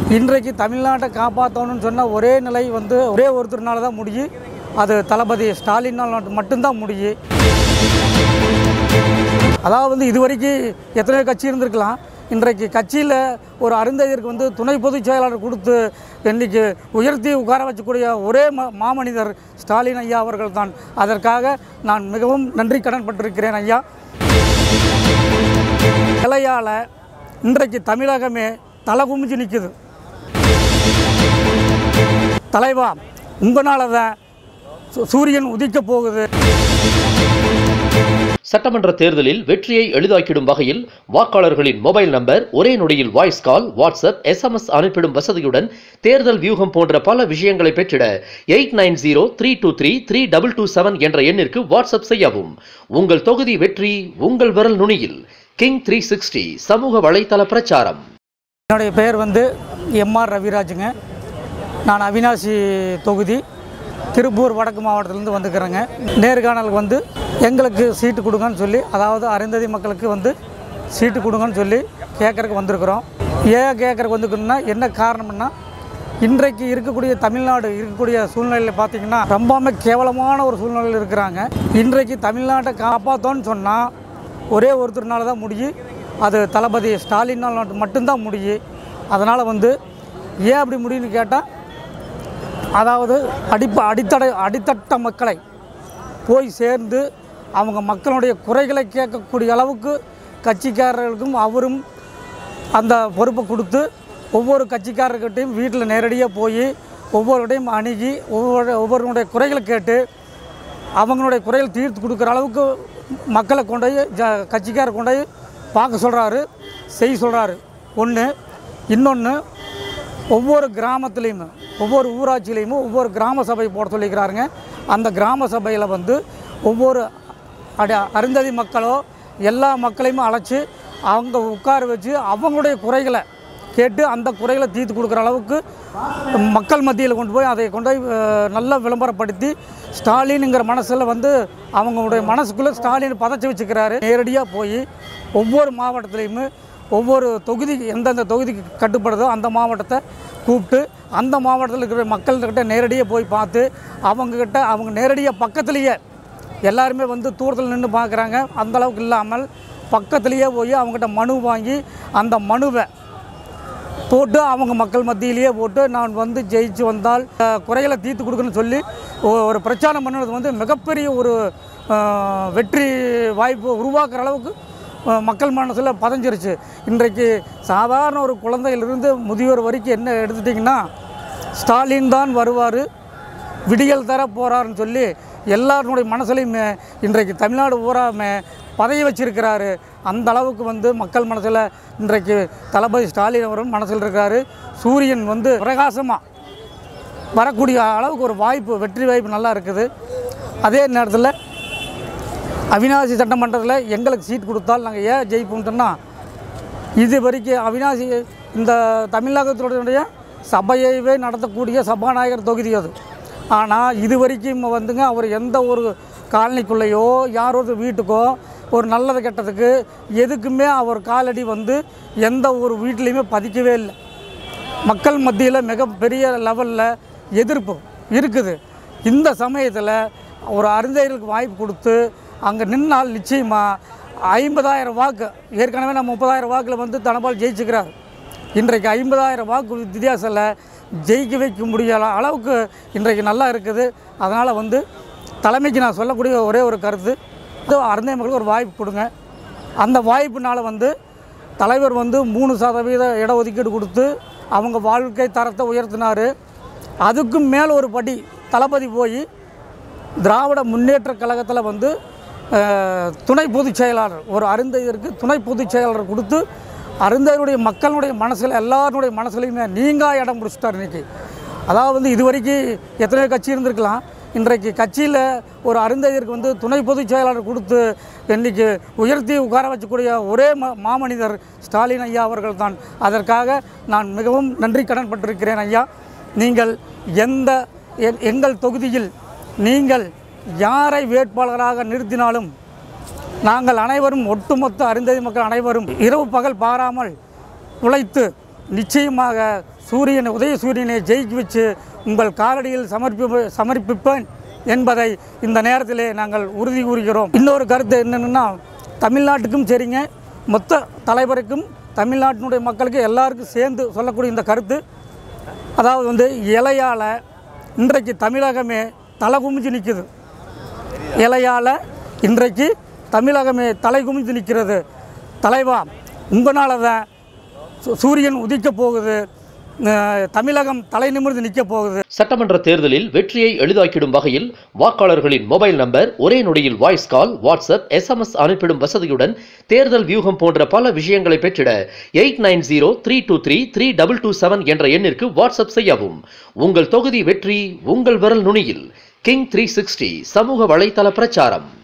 இன்றைக்கு தமிழ்நாட்டை காப்பாற்றணும்னு சொன்ன ஒரே நிலை வந்து ஒரே ஒருத்தர்னால தான் முடியும் அது தளபதி ஸ்டாலினால் மட்டும்தான் முடியும் அதாவது வந்து இது வரைக்கும் எத்தனையோ கட்சி இருந்திருக்கலாம் இன்றைக்கு கட்சியில் ஒரு அருந்ததியருக்கு வந்து துணை பொதுச் செயலாளர் கொடுத்து இன்னைக்கு உயர்த்தி உட்கார வச்சக்கூடிய ஒரே ம மாமனிதர் ஸ்டாலின் ஐயா அவர்கள் தான் அதற்காக நான் மிகவும் நன்றி கடன் பட்டிருக்கிறேன் ஐயா நிலையால் இன்றைக்கு தமிழகமே தலை குமிஞ்சு நிற்குது தலைவா உங்களால தான் சூ- சூரியன் உதிக்க போகுது சட்டமன்ற தேர்தலில் வெற்றியை எளிதாக்கிடும் வகையில் வாக்காளர்களின் மொபைல் நம்பர் ஒரே நொடியில் வாய்ஸ் கால் வாட்ஸ்அப் எஸ்எம்எஸ் அனுப்பிடும் வசதியுடன் தேர்தல் வியூகம் போன்ற பல விஷயங்களை பெற்றிட eight nine zero three two three three double two seven என்ற எண்ணிற்கு வாட்ஸ்அப் செய்யவும் உங்கள் தொகுதி வெற்றி உங்கள் விரல் நுனியில் கிங் த்ரீ சிக்ஸ்டி சமூக வலைத்தள பிரச்சாரம் என்னுடைய பெயர் வந்து எம்ஆர் ரவிராஜுங்க நான் அவினாசி தொகுதி திருப்பூர் வடக்கு மாவட்டத்திலேருந்து வந்துக்கிறேங்க நேர்காணலுக்கு வந்து எங்களுக்கு சீட்டு கொடுங்கன்னு சொல்லி அதாவது அருந்ததி மக்களுக்கு வந்து சீட்டு கொடுங்கன்னு சொல்லி கேட்கறக்கு வந்திருக்கிறோம் ஏன் கேட்கறக்கு வந்துக்கணும்னா என்ன காரணம்னா இன்றைக்கு இருக்கக்கூடிய தமிழ்நாடு இருக்கக்கூடிய சூழ்நிலையில் பார்த்தீங்கன்னா ரொம்பவுமே கேவலமான ஒரு சூழ்நிலையில் இருக்கிறாங்க இன்றைக்கு தமிழ்நாட்டை காப்பாற்றோன்னு சொன்னால் ஒரே ஒருத்தர்னால தான் முடியும் அது தளபதி ஸ்டாலினால் மட்டும்தான் முடியும் அதனால் வந்து ஏன் அப்படி முடியும்னு கேட்டால் அதாவது அடிப்ப அடித்தடை அடித்தட்ட மக்களை போய் சேர்ந்து அவங்க மக்களுடைய குறைகளை கேட்கக்கூடிய அளவுக்கு கட்சிக்காரர்களுக்கும் அவரும் அந்த பொறுப்பை கொடுத்து ஒவ்வொரு கட்சிக்காரர்கிட்டையும் வீட்டில் நேரடியாக போய் ஒவ்வொருடையும் அணுகி ஒவ்வொரு ஒவ்வொருடைய குறைகளை கேட்டு அவங்களுடைய குறைகள் தீர்த்து கொடுக்குற அளவுக்கு மக்களை கொண்டு போய் ஜ கட்சிக்காரர் கொண்டு போய் பார்க்க சொல்கிறாரு செய்ய சொல்கிறாரு ஒன்று இன்னொன்று ஒவ்வொரு கிராமத்துலேயும் ஒவ்வொரு ஊராட்சியிலையும் ஒவ்வொரு கிராம சபை போட சொல்லிக்கிறாருங்க அந்த கிராம சபையில் வந்து ஒவ்வொரு அடி அருந்ததி மக்களோ எல்லா மக்களையும் அழைச்சி அவங்க உட்கார வச்சு அவங்களுடைய குறைகளை கேட்டு அந்த குறைகளை தீர்த்து கொடுக்குற அளவுக்கு மக்கள் மத்தியில் கொண்டு போய் அதை கொண்டு போய் அஹ், நல்லா விளம்பரப்படுத்தி ஸ்டாலினுங்கிற மனசில் வந்து அவங்களுடைய மனசுக்குள்ளே ஸ்டாலின் பதச்சி வச்சுக்கிறாரு நேரடியாக போய் ஒவ்வொரு மாவட்டத்துலேயுமே ஒவ்வொரு தொகுதி எந்தெந்த தொகுதிக்கு கட்டுப்படுதோ அந்த மாவட்டத்தை கூப்பிட்டு அந்த மாவட்டத்தில் இருக்கிற மக்கள்கிட்ட நேரடியாக போய் பார்த்து அவங்கக்கிட்ட அவங்க நேரடியாக பக்கத்துலேயே எல்லாருமே வந்து தூரத்தில் நின்று பார்க்குறாங்க அந்த அளவுக்கு இல்லாமல் பக்கத்துலேயே போய் அவங்ககிட்ட மனு வாங்கி அந்த மனுவை போட்டு அவங்க மக்கள் மத்தியிலேயே போட்டு நான் வந்து ஜெயிச்சு வந்தால் அஹ், குறைகளை தீர்த்து கொடுக்கணும்னு சொல்லி ஒ- ஒரு பிரச்சாரம் பண்ணுறது வந்து மிகப்பெரிய ஒரு அஹ், வெற்றி வாய்ப்பு உருவாக்குற அளவுக்கு அஹ், மக்கள் மனசில் பதஞ்சிருச்சு இன்றைக்கு சாதாரண ஒரு குழந்தையிலிருந்து முதியோர் வரைக்கும் என்ன எடுத்துட்டிங்கன்னா ஸ்டாலின் தான் வருவார் விடியல் தர போகிறாருன்னு சொல்லி எல்லாருடைய மனசுலையுமே இன்றைக்கு தமிழ்நாடு ஊராமே பதவி வச்சிருக்கிறாரு அந்த அளவுக்கு வந்து மக்கள் மனசில் இன்றைக்கு தளபதி ஸ்டாலின் அவரும் மனசில் இருக்காரு சூரியன் வந்து பிரகாசமாக வரக்கூடிய அளவுக்கு ஒரு வாய்ப்பு வெற்றி வாய்ப்பு நல்லா இருக்குது அதே நேரத்தில் அவினாசி சட்டமன்றத்தில் எங்களுக்கு சீட் கொடுத்தால் நாங்கள் ஏன் ஜெயிப்போம்னு சொன்னால் இது வரைக்கும் அவினாசி இந்த தமிழகத்தினுடைய சபையவே நடத்தக்கூடிய சபாநாயகர் தொகுதி அது ஆனால் இது வரைக்கும் வந்துங்க அவர் எந்த ஒரு காலனிக்குள்ளேயோ யாரோ ஒரு வீட்டுக்கோ ஒரு நல்லது கெட்டதுக்கு எதுக்குமே அவர் காலடி வந்து எந்த ஒரு வீட்லேயுமே பதிக்கவே இல்லை மக்கள் மத்தியில் மிகப்பெரிய லெவலில் எதிர்ப்பு இருக்குது இந்த சமயத்தில் ஒரு அருந்தைகளுக்கு வாய்ப்பு கொடுத்து அங்கே நின்னால் நிச்சயமாக ஐம்பதாயிரம் வாக்கு ஏற்கனவே நான் முப்பதாயிரம் வாக்கில் வந்து தனபால் ஜெயிச்சுக்கிறார் இன்றைக்கு ஐம்பதாயிரம் வாக்கு வித்தியாசத்தில் ஜெயிக்க வைக்க முடியாத அளவுக்கு இன்றைக்கு நல்லா இருக்குது அதனால் வந்து தலைமைக்கு நான் சொல்லக்கூடிய ஒரே ஒரு கருத்து இது அருந்தை மக்களுக்கு ஒரு வாய்ப்பு கொடுங்க அந்த வாய்ப்புனால வந்து தலைவர் வந்து மூணு சதவீத இடஒதுக்கீடு கொடுத்து அவங்க வாழ்க்கை தரத்தை உயர்த்தினார் அதுக்கும் மேல் ஒரு படி தளபதி போய் திராவிட முன்னேற்ற கழகத்தில் வந்து அஹ், துணை பொதுச் செயலாளர் ஒரு அருந்தையருக்கு துணை பொதுச் செயலாளர் கொடுத்து அருந்தையருடைய மக்களுடைய மனசில் எல்லாருடைய மனசுலையுமே நீங்கா இடம் பிடிச்சிட்டார் இன்னைக்கு அதாவது வந்து இது வரைக்கும் எத்தனையோ கட்சி இருந்திருக்கலாம் இன்றைக்கு கட்சியில் ஒரு அருந்தையருக்கு வந்து துணை பொதுச் செயலாளர் கொடுத்து இன்னைக்கு உயர்த்தி உட்கார வச்சக்கூடிய ஒரே ம மாமனிதர் ஸ்டாலின் ஐயா அவர்கள் தான் அதற்காக நான் மிகவும் நன்றி கடன் பட்டிருக்கிறேன் ஐயா நீங்கள் எந்த எ- எங்கள் தொகுதியில் நீங்கள் யாரை வேட்பாளராக நிறுத்தினாலும் நாங்கள் அனைவரும் ஒட்டுமொத்த அருந்ததி மக்கள் அனைவரும் இரவு பகல் பாராமல் உழைத்து நிச்சயமாக சூரியனை உதய சூரியனை ஜெயிக்க வச்சு உங்கள் காலடியில் சமர்ப்பி சமர்ப்பிப்பேன் என்பதை இந்த நேரத்திலே நாங்கள் உறுதி கூறுகிறோம் இன்னொரு கருத்து என்னென்னா தமிழ்நாட்டுக்கும் சரிங்க மொத்த தலைவருக்கும் தமிழ்நாட்டினுடைய மக்களுக்கு எல்லாருக்கும் சேர்ந்து சொல்லக்கூடிய இந்த கருத்து அதாவது வந்து இலையால் இன்றைக்கு தமிழகமே தலை குமிஞ்சு நிற்குது இலையால் இன்றைக்கு தமிழகமே தலை குமிஞ்சு நிற்கிறது தலைவா உங்களால் தான் சூ- சூரியன் உதிக்க போகுது அஹ், தமிழகம் தலை நிமிர்ந்து நிற்க போகுது சட்டமன்ற தேர்தலில் வெற்றியை எளிதாக்கிடும் வகையில் வாக்காளர்களின் மொபைல் நம்பர் ஒரே நொடியில் வாய்ஸ் கால் வாட்ஸ்அப் எஸ்எம்எஸ் அனுப்பிடும் வசதியுடன் தேர்தல் வியூகம் போன்ற பல விஷயங்களை பெற்றிட eight nine zero three two three three double two seven என்ற எண்ணிற்கு வாட்ஸ்அப் செய்யவும் உங்கள் தொகுதி வெற்றி உங்கள் விரல் நுனியில் கிங் த்ரீ சிக்ஸ்டி சமூக வலைத்தள பிரச்சாரம்